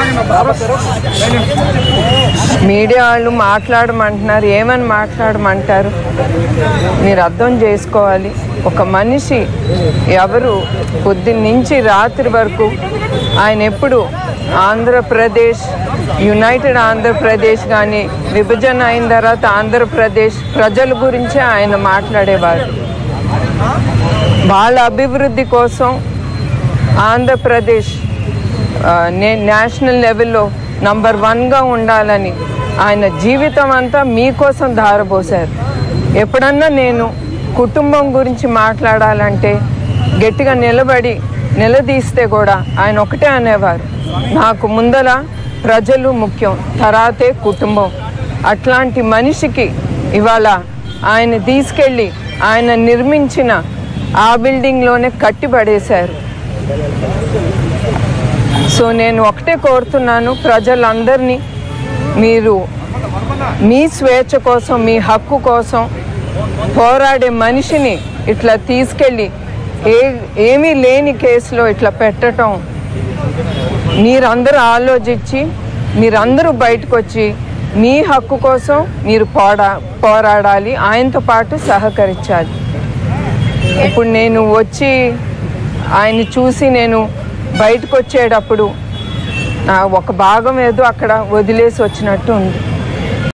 media వాళ్ళు మాట్లాడమంటున్నారు ఏమని మాట్లాడమంటారు మీరు అర్థం చేసుకోవాలి ఒక మనిషి ఎవరు పొద్దున్న నుంచి రాత్రి వరకు ఆయన ఎప్పుడు ఆంధ్రప్రదేశ్ యునైటెడ్ ఆంధ్రప్రదేశ్ కానీ విభజన అయిన తర్వాత ఆంధ్రప్రదేశ్ ప్రజల గురించే ఆయన మాట్లాడేవారు వాళ్ళ అభివృద్ధి కోసం ఆంధ్రప్రదేశ్ ఆ, నే నేషనల్ లెవెల్లో నంబర్ వన్గా ఉండాలని ఆయన జీవితం అంతా మీకోసం ధారపోశారు ఎప్పుడన్నా నేను కుటుంబం గురించి మాట్లాడాలంటే గట్టిగా నిలబడి నిలదీస్తే కూడా ఆయన ఒకటే అనేవారు నాకు ముందల ప్రజలు ముఖ్యం తర్వాతే కుటుంబం అట్లాంటి మనిషికి ఇవాళ ఆయన తీసుకెళ్ళి ఆయన నిర్మించిన ఆ బిల్డింగ్లోనే కట్టిపడేశారు సో నేను ఒకటే కోరుతున్నాను ప్రజలందరినీ మీరు మీ స్వేచ్ఛ కోసం మీ హక్కు కోసం పోరాడే మనిషిని ఇట్లా తీసుకెళ్ళి ఏ ఏమీ లేని కేసులో ఇట్లా పెట్టడం మీరందరూ ఆలోచించి మీరందరూ బయటకు వచ్చి మీ హక్కు కోసం మీరు పోడా పోరాడాలి ఆయనతో పాటు సహకరించాలి ఇప్పుడు నేను వచ్చి ఆయన్ని చూసి నేను బయటకు వచ్చేటప్పుడు నా ఒక భాగం ఏదో అక్కడ వదిలేసి వచ్చినట్టు ఉంది